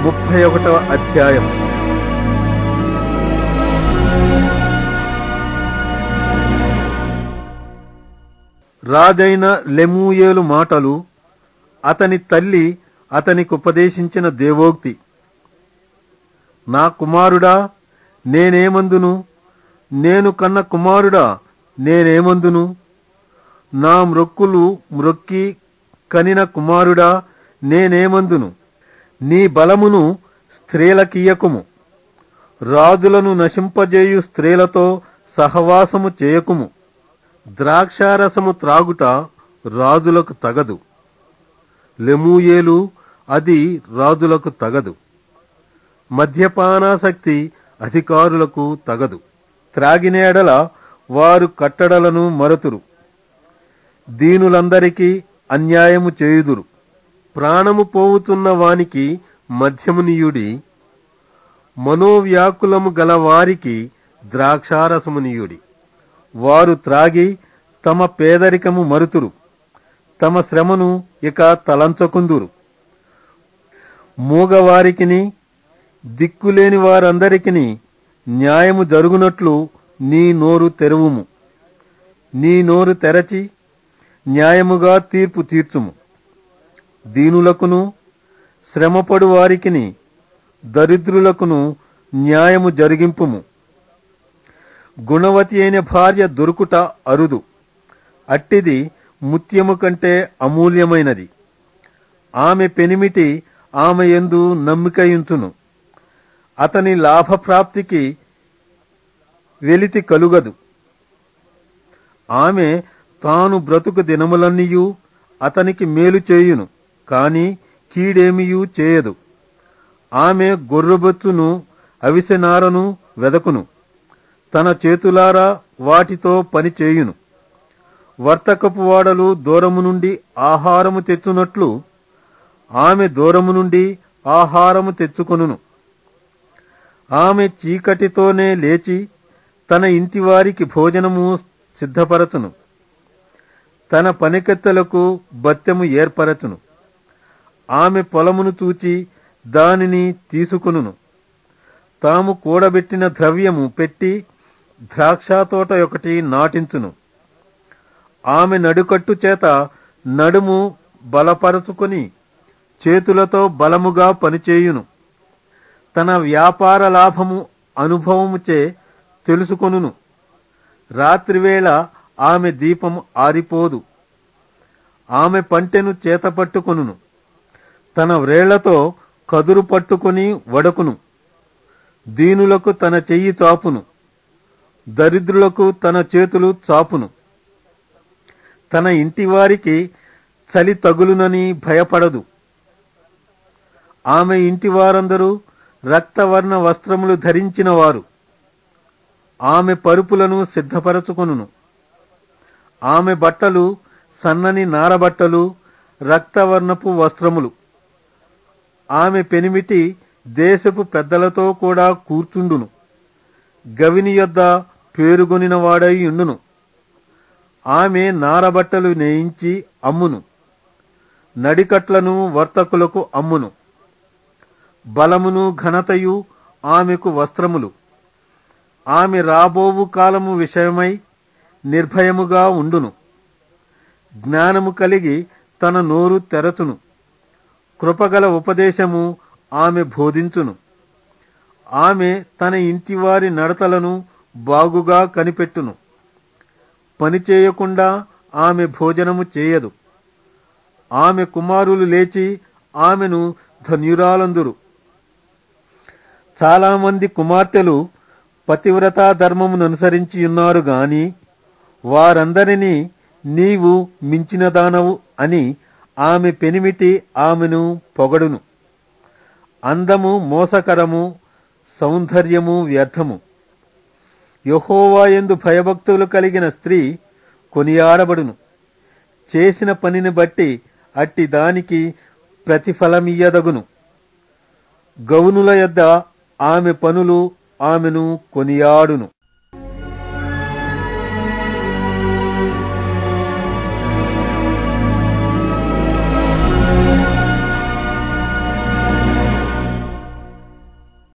ముప్పై ఒకటవ అధ్యాయం రాజైన లెమూయేలు మాటలు అతని తల్లి అతనికి ఉపదేశించిన దేవోక్తి నా కుమారుడా నేనేమందును నేను కన్న కుమారుడా నేనేమందును నా మ్రొక్కులు మ్రొక్కి కనిన కుమారుడా నేనేమందును నీ బలమును స్త్రీలకియ్యకుము రాజులను నశింపజేయు స్త్రీలతో సహవాసము చేయకుము ద్రాక్షారసము త్రాగుట రాజులకు తగదు లెమూయేలు అది రాజులకు తగదు మద్యపానాసక్తి అధికారులకు తగదు త్రాగినేడల వారు కట్టడలను మరతురు దీనులందరికీ అన్యాయము చేయుదురు ప్రాణము పోవుతున్న వానికి మధ్యమునియుడి మనోవ్యాకులము గల వారికి ద్రాక్షారసమునియుడి వారు త్రాగి తమ పేదరికము మరుతురు తమ శ్రమను ఇక తలంచకుందురు మూగవారికిని దిక్కులేని వారందరికిని న్యాయము జరుగునట్లు నీ నోరు తెరువుము నీ నోరు తెరచి న్యాయముగా తీర్పు తీర్చుము దీనులకును శ్రమపడు వారికిని దరిద్రులకును న్యాయము జరిగింపుము గుణవతి అయిన భార్య దొరుకుట అరుదు అట్టిది ముత్యము కంటే అమూల్యమైనది ఆమె పెనిమిటి ఆమె యందు నమ్మికయుంచును అతని లాభప్రాప్తికి వెలితి కలుగదు ఆమె తాను బ్రతుకు దినములన్నీయు అతనికి మేలు చేయును కాని కీడేమియూ చేయదు ఆమె గొర్రెబొచ్చును అవిసెనారను వెదకును తన చేతులారా వాటితో పని చేయును వర్తకపు వాడలు దూరము నుండి ఆహారము తెచ్చునట్లు ఆమె దూరము నుండి ఆహారము తెచ్చుకొనును ఆమె చీకటితోనే లేచి తన ఇంటివారికి భోజనము సిద్ధపరచును తన పనికెత్తలకు బత్తెము ఏర్పరచును ఆమె పొలమును చూచి దానిని తీసుకొనును తాము కూడబెట్టిన ద్రవ్యము పెట్టి ద్రాక్షతోట ఒకటి నాటించును ఆమె నడుకట్టు చేత నడుము బలపరచుకొని చేతులతో బలముగా పనిచేయును తన వ్యాపార లాభము అనుభవముచే తెలుసుకొనును రాత్రివేళ ఆమె దీపం ఆరిపోదు ఆమె పంటెను చేతపట్టుకొనును తన వ్రేళ్లతో కదురు పట్టుకొని వడకును దీనులకు తన చెయ్యి చాపును దరిద్రులకు తన చేతులు చాపును తన ఇంటివారికి చలి తగులునని భయపడదు ఆమె ఇంటి వారందరూ రక్తవర్ణ వస్త్రములు ధరించిన వారు ఆమె పరుపులను సిద్ధపరచుకొనును ఆమె బట్టలు సన్నని నారబట్టలు రక్తవర్ణపు వస్త్రములు ఆమె పెనిమిటి దేశపు పెద్దలతో కూడా కూర్చుండును గవిని యొద్ద పేరుగొనిన వాడై ఉండును ఆమె నారబట్టలు నేయించి అమ్మును నడికట్లను వర్తకులకు అమ్మును బలమును ఘనతయు ఆమెకు వస్త్రములు ఆమె రాబోవు కాలము విషయమై నిర్భయముగా ఉండును జ్ఞానము కలిగి తన నోరు తెరచును కృపగల ఉపదేశము ఆమె బోధించును ఆమె తన ఇంటివారి నడతలను బాగుగా కనిపెట్టును పని చేయకుండా ఆమె భోజనము చేయదు ఆమె కుమారులు లేచి ఆమెను ధన్యురాలందురు చాలామంది కుమార్తెలు పతివ్రతా ధర్మమును అనుసరించి ఉన్నారు గాని వారందరినీ నీవు మించిన దానవు అని ఆమె పెనిమిటి ఆమెను పొగడును అందము మోసకరము సౌందర్యము వ్యర్థము యహోవాయందు భయభక్తులు కలిగిన స్త్రీ కొనియాడబడును చేసిన పనిని బట్టి అట్టి దానికి ప్రతిఫలమియ్యదగును గౌనుల యొద్ద ఆమె పనులు ఆమెను కొనియాడును